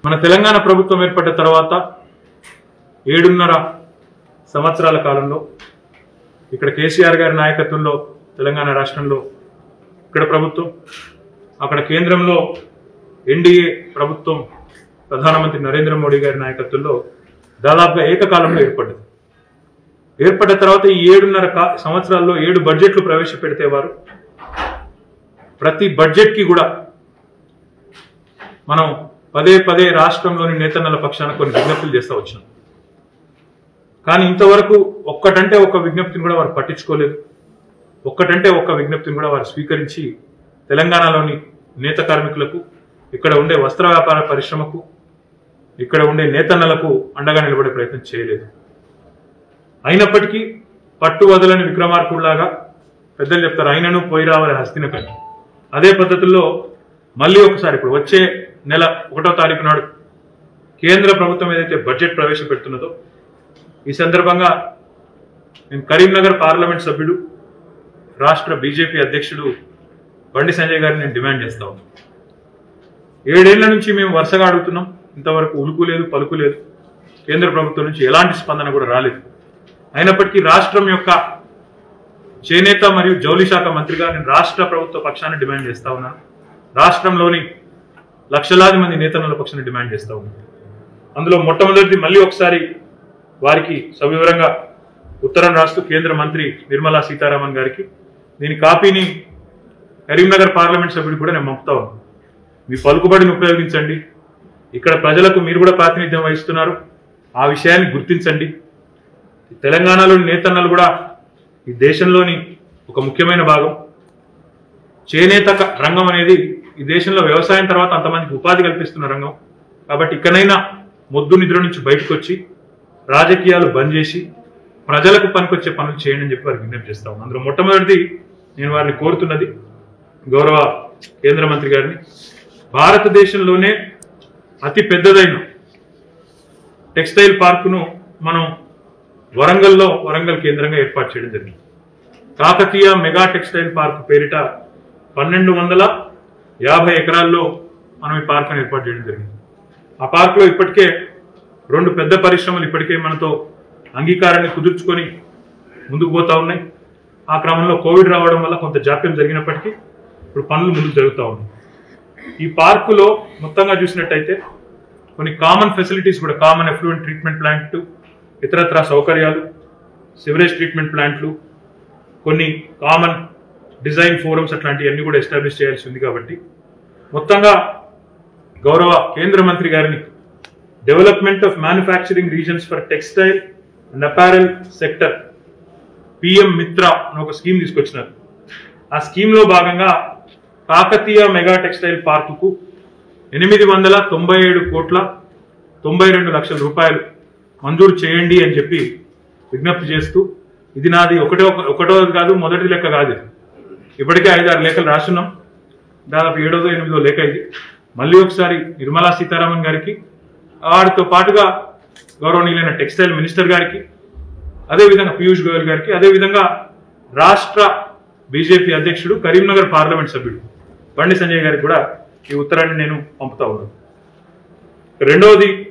మన తెలంగాణ ప్రభుత్వం ఏర్పడ్డ తర్వాత ఏడున్నర సంవత్సరాల కాలంలో ఇక్కడ కేసీఆర్ గారి నాయకత్వంలో తెలంగాణ రాష్ట్రంలో ఇక్కడ ప్రభుత్వం అక్కడ కేంద్రంలో ఎన్డీఏ ప్రభుత్వం ప్రధానమంత్రి నరేంద్ర మోడీ గారి నాయకత్వంలో దాదాపుగా ఏకకాలంలో ఏర్పడ్డది ఏర్పడ్డ తర్వాత ఈ ఏడున్నర కా- సంవత్సరాల్లో ఏడు బడ్జెట్లు ప్రవేశపెడితే వారు ప్రతి బడ్జెట్కి కూడా మనం పదే పదే రాష్ట్రంలోని నేతన్నల పక్షాన కొన్ని విజ్ఞప్తులు చేస్తూ వచ్చినాం కానీ ఇంతవరకు ఒక్కటంటే ఒక్క విజ్ఞప్తిని కూడా వారు పట్టించుకోలేదు ఒక్కటంటే ఒక్క విజ్ఞప్తిని కూడా వారు స్వీకరించి తెలంగాణలోని నేత కార్మికులకు ఇక్కడ ఉండే వస్త్ర వ్యాపార పరిశ్రమకు ఇక్కడ ఉండే నేతన్నలకు అండగా నిలబడే ప్రయత్నం చేయలేదు అయినప్పటికీ పట్టు వదలని విక్రమార్కుడిలాగా పెద్దలు చెప్తారు అయినను పోయి రావాలి హస్తినకని అదే పద్ధతుల్లో మళ్ళీ ఒకసారి ఇప్పుడు వచ్చే నెల ఒకటో తారీఖు నాడు కేంద్ర ప్రభుత్వం ఏదైతే బడ్జెట్ ప్రవేశపెడుతున్నదో ఈ సందర్భంగా నేను కరీంనగర్ పార్లమెంట్ సభ్యుడు రాష్ట్ర బీజేపీ అధ్యక్షుడు బండి సంజయ్ గారిని నేను డిమాండ్ చేస్తా ఉన్నాను ఏడేళ్ల నుంచి మేము వరుసగా అడుగుతున్నాం ఇంతవరకు ఉలుకు లేదు పలుకు లేదు కేంద్ర ప్రభుత్వం నుంచి ఎలాంటి స్పందన కూడా రాలేదు అయినప్పటికీ రాష్ట్రం యొక్క చేనేత మరియు జౌలి శాఖ మంత్రిగా నేను రాష్ట్ర ప్రభుత్వ పక్షాన్ని డిమాండ్ చేస్తా ఉన్నాను రాష్ట్రంలోని లక్షలాది మంది నేతల పక్షాన్ని డిమాండ్ చేస్తా ఉన్నాను అందులో మొట్టమొదటిది మళ్ళీ ఒకసారి వారికి సవివరంగా ఉత్తరం రాస్తూ కేంద్ర మంత్రి నిర్మలా సీతారామన్ గారికి దీని కాపీని కరీంనగర్ పార్లమెంట్ సభ్యుడు కూడా నేను పంపుతా ఉన్నాను మీ పలుకుబడిని ఉపయోగించండి ఇక్కడ ప్రజలకు మీరు కూడా ప్రాతినిధ్యం వహిస్తున్నారు ఆ విషయాన్ని గుర్తించండి తెలంగాణలోని నేతన్నలు కూడా ఈ దేశంలోని ఒక ముఖ్యమైన భాగం చేనేత క- రంగం అనేది ఈ దేశంలో వ్యవసాయం తర్వాత అంతమందికి ఉపాధి కల్పిస్తున్న రంగం కాబట్టి ఇకనైనా మొద్దు నిద్ర నుంచి బయటకు వచ్చి రాజకీయాలు బంద్ చేసి ప్రజలకు పనికొచ్చే పనులు చేయండి అని చెప్పి వారికి విజ్ఞప్తి చేస్తా ఉన్నాను అందులో మొట్టమొదటిది నేను వారిని కోరుతున్నది గౌరవ కేంద్ర మంత్రి గారిని భారతదేశంలోనే అతి పెద్దదైన టెక్స్టైల్ పార్కును మనం వరంగల్లో వరంగల్ కేంద్రంగా ఏర్పాటు చేయడం జరిగింది కాకతీయ మెగా టెక్స్టైల్ పార్క్ పేరిట పన్నెండు వందల యాభై ఎకరాల్లో మనం ఈ పార్కును ఏర్పాటు చేయడం జరిగింది ఆ పార్కులో ఇప్పటికే రెండు పెద్ద పరిశ్రమలు ఇప్పటికే మనతో అంగీకారాన్ని కుదుర్చుకొని ముందుకు పోతా ఉన్నాయి ఆ క్రమంలో కోవిడ్ రావడం వల్ల కొంత జాప్యం జరిగినప్పటికీ ఇప్పుడు పనులు ముందుకు జరుగుతూ ఉన్నాయి ఈ పార్కులో మొత్తంగా చూసినట్టయితే కొన్ని కామన్ ఫెసిలిటీస్ కూడా కామన్ ఎఫ్లూయెంట్ ట్రీట్మెంట్ ప్లాంట్ ఇతరత్ర సౌకర్యాలు సివరేజ్ ట్రీట్మెంట్ ప్లాంట్లు కొన్ని కామన్ డిజైన్ ఫోరమ్స్ అట్లాంటివన్నీ కూడా ఎస్టాబ్లిష్ చేయాల్సి ఉంది కాబట్టి మొత్తంగా గౌరవ కేంద్ర మంత్రి గారిని development of manufacturing regions for textile and apparel sector PM Mitra అని ఒక స్కీమ్ తీసుకొచ్చినారు ఆ స్కీమ్ లో భాగంగా కాకతీయ మెగా టెక్స్టైల్ పార్కుకు ఎనిమిది వందల తొంభై ఏడు కోట్ల తొంభై రెండు లక్షల రూపాయలు మంజూరు చేయండి అని చెప్పి విజ్ఞప్తి చేస్తూ ఇది నాది ఒకటో ఒకటో కాదు మొదటి లెక్క కాదు ఇది ఇప్పటికే ఐదారు లేఖలు రాస్తున్నాం దాదాపు ఏడోదో ఎనిమిదో లేఖ ఇది మళ్ళీ ఒకసారి నిర్మలా సీతారామన్ గారికి వారితో పాటుగా గౌరవనీయులైన టెక్స్టైల్ మినిస్టర్ గారికి అదేవిధంగా పీయూష్ గోయల్ గారికి అదేవిధంగా రాష్ట్ర బీజేపీ అధ్యక్షుడు కరీంనగర్ పార్లమెంట్ సభ్యుడు బండి సంజయ్ గారికి కూడా ఈ ఉత్తరాన్ని నేను పంపుతా ఉన్నాను రెండవది